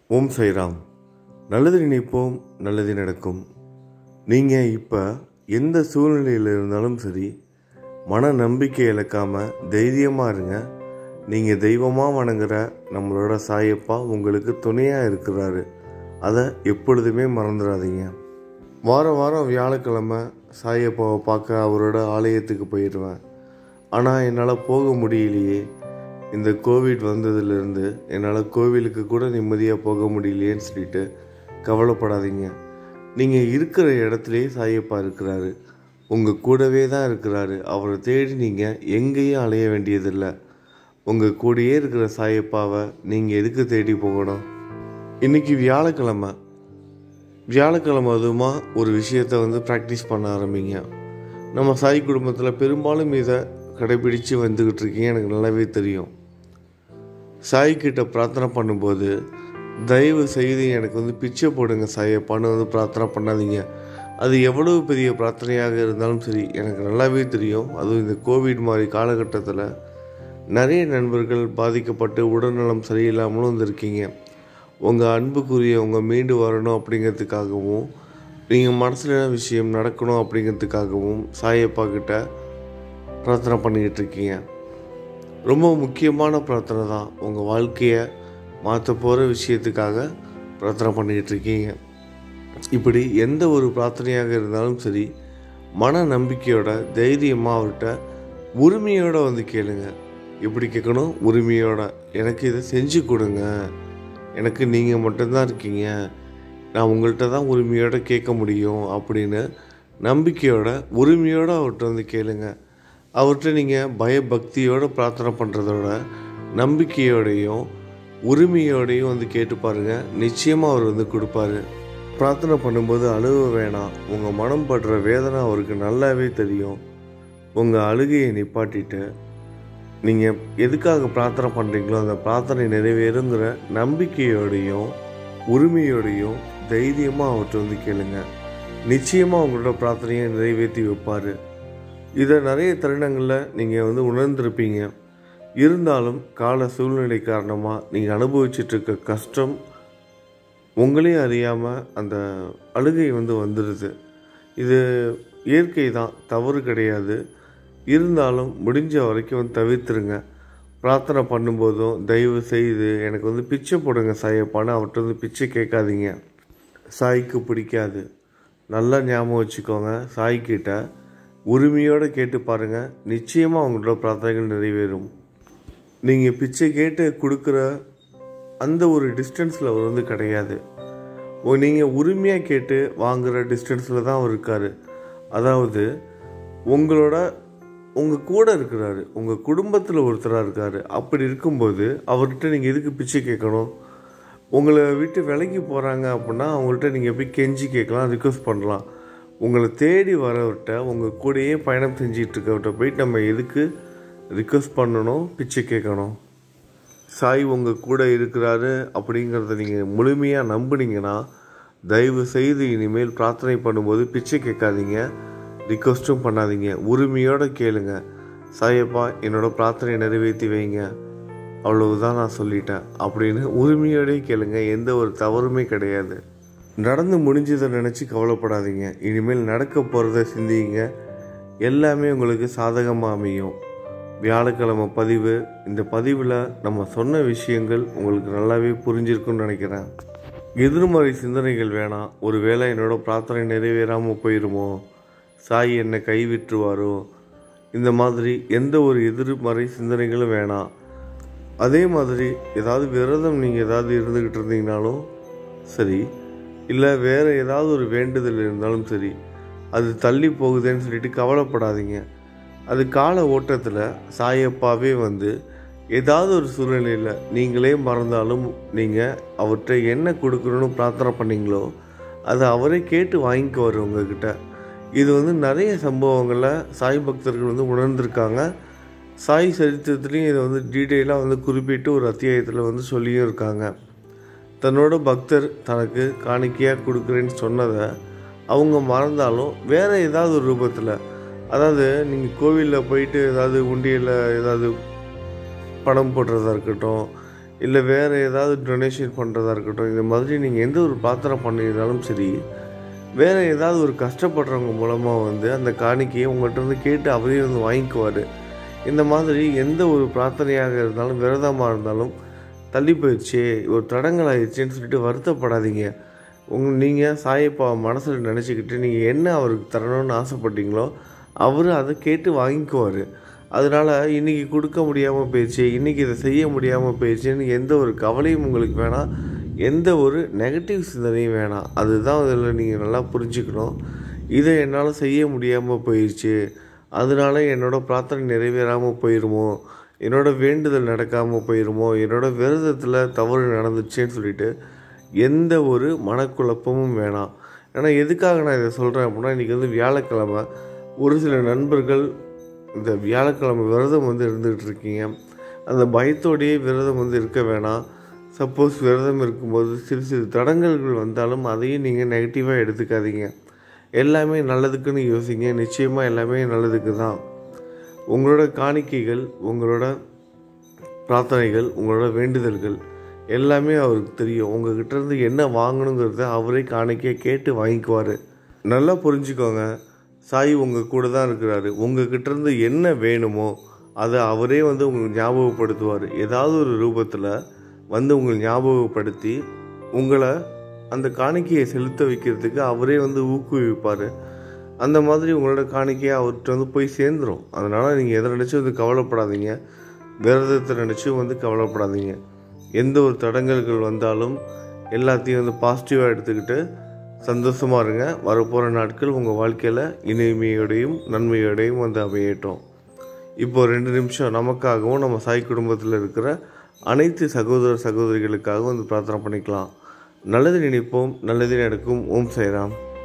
ஓம் சைராம் நல்லது நினைப்போம் நல்லது நடக்கும் நீங்கள் இப்போ எந்த சூழ்நிலையில் இருந்தாலும் சரி மன நம்பிக்கை இழக்காமல் தைரியமாக இருங்க நீங்கள் தெய்வமாக வணங்குற நம்மளோட சாயப்பா உங்களுக்கு துணையாக இருக்கிறாரு அதை எப்பொழுதுமே மறந்துடாதீங்க வாரம் வாரம் வியாழக்கிழமை சாயப்பாவை பார்க்க அவரோட ஆலயத்துக்கு போயிடுவேன் ஆனால் என்னால் போக முடியலையே இந்த கோவிட் வந்ததுலேருந்து என்னால் கோவிலுக்கு கூட நிம்மதியாக போக முடியலையேன்னு சொல்லிட்டு கவலைப்படாதீங்க நீங்கள் இருக்கிற இடத்துலையே சாயப்பா இருக்கிறாரு உங்கள் கூடவே தான் இருக்கிறாரு அவரை தேடி நீங்கள் எங்கேயும் அலைய வேண்டியதில்லை உங்கள் கூடயே இருக்கிற சாயப்பாவை நீங்கள் எதுக்கு தேடி போகணும் இன்றைக்கி வியாழக்கிழமை வியாழக்கிழமை அதுவுமா ஒரு விஷயத்தை வந்து ப்ராக்டிஸ் பண்ண ஆரம்பிங்க நம்ம சாய் குடும்பத்தில் பெரும்பாலும் இதை கடைபிடித்து வந்துக்கிட்டு இருக்கீங்க எனக்கு நல்லாவே தெரியும் சாய் கிட்ட பிரார்த்தனை பண்ணும்போது தயவு செய்து எனக்கு வந்து பிச்சை போடுங்க சாயப்பான்னு வந்து பிரார்த்தனை பண்ணாதீங்க அது எவ்வளவு பெரிய பிரார்த்தனையாக இருந்தாலும் சரி எனக்கு நல்லாவே தெரியும் அதுவும் இந்த கோவிட் மாதிரி காலகட்டத்தில் நிறைய நண்பர்கள் பாதிக்கப்பட்டு உடல்நலம் சரியில்லாமலும் வந்திருக்கீங்க உங்கள் அன்புக்குரிய உங்கள் மீண்டு வரணும் அப்படிங்கிறதுக்காகவும் நீங்கள் மனசில் என்ன விஷயம் நடக்கணும் அப்படிங்கிறதுக்காகவும் சாயப்பா கிட்ட பிரார்த்தனை பண்ணிக்கிட்டு இருக்கீங்க ரொம்ப முக்கியமான பிரார்த்தனை தான் உங்கள் வாழ்க்கையை மாற்ற போகிற விஷயத்துக்காக பிரார்த்தனை பண்ணிக்கிட்டு இருக்கீங்க இப்படி எந்த ஒரு பிரார்த்தனையாக இருந்தாலும் சரி மன நம்பிக்கையோட தைரியமாக அவர்கிட்ட உரிமையோடு வந்து கேளுங்க எப்படி கேட்கணும் உரிமையோட எனக்கு இதை செஞ்சு கொடுங்க எனக்கு நீங்கள் மட்டும்தான் இருக்கீங்க நான் உங்கள்கிட்ட தான் உரிமையோடு கேட்க முடியும் அப்படின்னு நம்பிக்கையோட உரிமையோடு அவர்கிட்ட வந்து கேளுங்க அவர்கிட்ட நீங்கள் பயபக்தியோடு பிரார்த்தனை பண்ணுறதோட நம்பிக்கையோடையும் உரிமையோடையும் வந்து கேட்டு பாருங்கள் நிச்சயமாக அவர் வந்து கொடுப்பாரு பிரார்த்தனை பண்ணும்போது அழுவ வேணாம் உங்கள் மனம் படுற வேதனை அவருக்கு நல்லாவே தெரியும் உங்கள் அழுகையை நிப்பாட்டிட்டு நீங்கள் எதுக்காக பிரார்த்தனை பண்ணுறீங்களோ அந்த பிரார்த்தனை நிறைவேறுங்கிற நம்பிக்கையோடையும் உரிமையோடையும் தைரியமாக அவர்கிட்ட வந்து கேளுங்க நிச்சயமாக உங்களோட பிரார்த்தனையை நிறைவேற்றி வைப்பார் இதை நிறைய தருணங்களில் நீங்கள் வந்து உணர்ந்திருப்பீங்க இருந்தாலும் கால சூழ்நிலை காரணமாக நீங்கள் அனுபவிச்சுட்டு இருக்க கஷ்டம் உங்களே அறியாமல் அந்த அழுகை வந்து வந்துடுது இது இயற்கை தான் தவறு கிடையாது இருந்தாலும் முடிஞ்ச வரைக்கும் வந்து தவிர்த்துருங்க பிரார்த்தனை பண்ணும்போதும் தயவு செய்து எனக்கு வந்து பிச்சை போடுங்க சாயப்பான்னு அவர்கிட்ட வந்து பிச்சை கேட்காதீங்க சாய்க்கு பிடிக்காது நல்லா ஞாபகம் வச்சுக்கோங்க சாய்க்கிட்ட உரிமையோடு கேட்டு பாருங்கள் நிச்சயமாக அவங்களோட பிரார்த்தனைகள் நிறைவேறும் நீங்கள் பிச்சை கேட்டு கொடுக்குற அந்த ஒரு டிஸ்டன்ஸில் அவர் வந்து கிடையாது நீங்கள் உரிமையாக கேட்டு வாங்குகிற டிஸ்டன்ஸில் தான் அவர் இருக்கார் அதாவது உங்களோட உங்கள் கூட இருக்கிறாரு உங்கள் குடும்பத்தில் ஒருத்தராக இருக்கார் அப்படி இருக்கும்போது அவர்கிட்ட நீங்கள் எதுக்கு பிச்சை கேட்கணும் உங்களை விட்டு விலகி போகிறாங்க அப்படின்னா அவங்கள்ட்ட நீங்கள் போய் கெஞ்சி கேட்கலாம் ரிக்வஸ்ட் பண்ணலாம் உங்களை தேடி வரவர்கிட்ட உங்கள் கூடயே பயணம் செஞ்சிட்டு இருக்கவர்கிட்ட போயிட்டு நம்ம எதுக்கு ரிக்வஸ்ட் பண்ணணும் பிச்சை கேட்கணும் சாய் உங்கள் கூட இருக்கிறாரு அப்படிங்கிறத நீங்கள் முழுமையாக நம்புனீங்கன்னா தயவு செய்து இனிமேல் பிரார்த்தனை பண்ணும்போது பிச்சை கேட்காதீங்க ரிக்வஸ்ட்டும் பண்ணாதீங்க உரிமையோடு கேளுங்க சாயப்பா என்னோட பிரார்த்தனை நிறைவேற்றி வைங்க அவ்வளவுதான் நான் சொல்லிட்டேன் அப்படின்னு உரிமையோடே கேளுங்க எந்த ஒரு தவறுமே கிடையாது நடந்து முடிஞ்சதை நினச்சி கவலைப்படாதீங்க இனிமேல் நடக்க போகிறத சிந்திங்க எல்லாமே உங்களுக்கு சாதகமாக அமையும் வியாழக்கிழமை பதிவு இந்த பதிவில் நம்ம சொன்ன விஷயங்கள் உங்களுக்கு நல்லாவே புரிஞ்சிருக்குன்னு நினைக்கிறேன் எதிர்மறை சிந்தனைகள் வேணாம் ஒருவேளை என்னோட பிரார்த்தனை நிறைவேறாமல் போயிருமோ சாய் என்னை கைவிட்டுருவாரோ இந்த மாதிரி எந்த ஒரு எதிர்மறை சிந்தனைகளும் வேணாம் அதே மாதிரி ஏதாவது விரதம் நீங்கள் ஏதாவது இருந்துக்கிட்டு இருந்தீங்கனாலும் சரி இல்லை வேறு ஏதாவது ஒரு வேண்டுதல் இருந்தாலும் சரி அது தள்ளி போகுதுன்னு சொல்லிட்டு கவலைப்படாதீங்க அது கால ஓட்டத்தில் சாயப்பாவே வந்து ஏதாவது ஒரு சூழ்நிலையில் நீங்களே மறந்தாலும் நீங்கள் அவர்கிட்ட என்ன கொடுக்கணும்னு பிரார்த்தனை பண்ணீங்களோ அதை அவரே கேட்டு வாங்கிக்குவார் உங்ககிட்ட இது வந்து நிறைய சம்பவங்களில் சாய் பக்தர்கள் வந்து உணர்ந்திருக்காங்க சாய் சரித்திரத்துலேயும் இதை வந்து டீட்டெயிலாக வந்து குறிப்பிட்டு ஒரு அத்தியாயத்தில் வந்து சொல்லியும் இருக்காங்க தன்னோட பக்தர் தனக்கு காணிக்கையாக கொடுக்குறேன்னு சொன்னதை அவங்க மறந்தாலும் வேறு ஏதாவது ஒரு ரூபத்தில் அதாவது நீங்கள் கோவிலில் போயிட்டு ஏதாவது உண்டியலில் ஏதாவது பணம் போடுறதா இருக்கட்டும் இல்லை வேறு ஏதாவது டொனேஷன் பண்ணுறதா இருக்கட்டும் இந்த மாதிரி நீங்கள் எந்த ஒரு பிரார்த்தனை பண்ணியிருந்தாலும் சரி வேறு ஏதாவது ஒரு கஷ்டப்படுறவங்க மூலமாக வந்து அந்த காணிக்கையை உங்கள்கிட்ட இருந்து கேட்டு அவரே வந்து வாங்கிக்குவார் இந்த மாதிரி எந்த ஒரு பிரார்த்தனையாக இருந்தாலும் விரதமாக இருந்தாலும் தள்ளி போயிடுச்சு ஒரு தடங்கள் ஆயிடுச்சுன்னு சொல்லிட்டு வருத்தப்படாதீங்க உங்க நீங்கள் சாயப்பா மனசில் நினச்சிக்கிட்டு நீங்கள் என்ன அவருக்கு தரணும்னு ஆசைப்பட்டீங்களோ அவர் அதை கேட்டு வாங்கிக்குவார் அதனால் இன்றைக்கி கொடுக்க முடியாமல் போயிடுச்சு இன்றைக்கி இதை செய்ய முடியாமல் போயிடுச்சுன்னு எந்த ஒரு கவலையும் உங்களுக்கு வேணாம் எந்த ஒரு நெகட்டிவ் சிந்தனையும் வேணாம் அதுதான் இதில் நீங்கள் நல்லா புரிஞ்சுக்கணும் இதை என்னால் செய்ய முடியாமல் போயிடுச்சு அதனால என்னோட பிரார்த்தனை நிறைவேறாமல் போயிருமோ என்னோட வேண்டுதல் நடக்காமல் போயிருமோ என்னோட விரதத்தில் தவறு நடந்துச்சேன்னு சொல்லிட்டு எந்த ஒரு மனக்குழப்பமும் வேணாம் ஏன்னா எதுக்காக நான் இதை சொல்கிறேன் அப்படின்னா இன்றைக்கி வந்து வியாழக்கிழமை ஒரு சில நண்பர்கள் இந்த வியாழக்கிழமை விரதம் வந்து இருந்துகிட்டு இருக்கீங்க அந்த பயத்தோடையே விரதம் வந்து இருக்க வேணாம் சப்போஸ் விரதம் இருக்கும்போது சிறு சிறு தடங்கல்கள் வந்தாலும் அதையும் நீங்கள் நெகட்டிவாக எடுத்துக்காதீங்க எல்லாமே நல்லதுக்குன்னு யோசிங்க நிச்சயமாக எல்லாமே நல்லதுக்கு தான் உங்களோட காணிக்கைகள் உங்களோட பிரார்த்தனைகள் உங்களோட வேண்டுதல்கள் எல்லாமே அவருக்கு தெரியும் உங்ககிட்ட இருந்து என்ன வாங்கணுங்கிறத அவரே காணிக்கையை கேட்டு வாங்கிக்குவார் நல்லா புரிஞ்சுக்கோங்க சாய் உங்கள் கூட தான் இருக்கிறாரு உங்ககிட்ட இருந்து என்ன வேணுமோ அதை அவரே வந்து உங்களுக்கு ஞாபகப்படுத்துவார் ஏதாவது ஒரு ரூபத்தில் வந்து உங்களை ஞாபகப்படுத்தி உங்களை அந்த காணிக்கையை செலுத்த வைக்கிறதுக்கு அவரே வந்து ஊக்குவிப்பார் அந்த மாதிரி உங்களோட காணிக்கையை அவர்கிட்ட வந்து போய் சேர்ந்துடும் அதனால் நீங்கள் எதை நினச்சும் வந்து கவலைப்படாதீங்க விரதத்தை நினச்சும் வந்து கவலைப்படாதீங்க எந்த ஒரு தடங்கல்கள் வந்தாலும் எல்லாத்தையும் வந்து பாசிட்டிவாக எடுத்துக்கிட்டு சந்தோஷமாக இருங்க வரப்போகிற நாட்கள் உங்கள் வாழ்க்கையில் இனிமையோடையும் நன்மையோடையும் வந்து அமையட்டும் இப்போ ரெண்டு நிமிஷம் நமக்காகவும் நம்ம சாய் குடும்பத்தில் இருக்கிற அனைத்து சகோதர சகோதரிகளுக்காகவும் வந்து பிரார்த்தனை பண்ணிக்கலாம் நல்லது நினைப்போம் நல்லது நடக்கும் ஓம் சாய்ராம்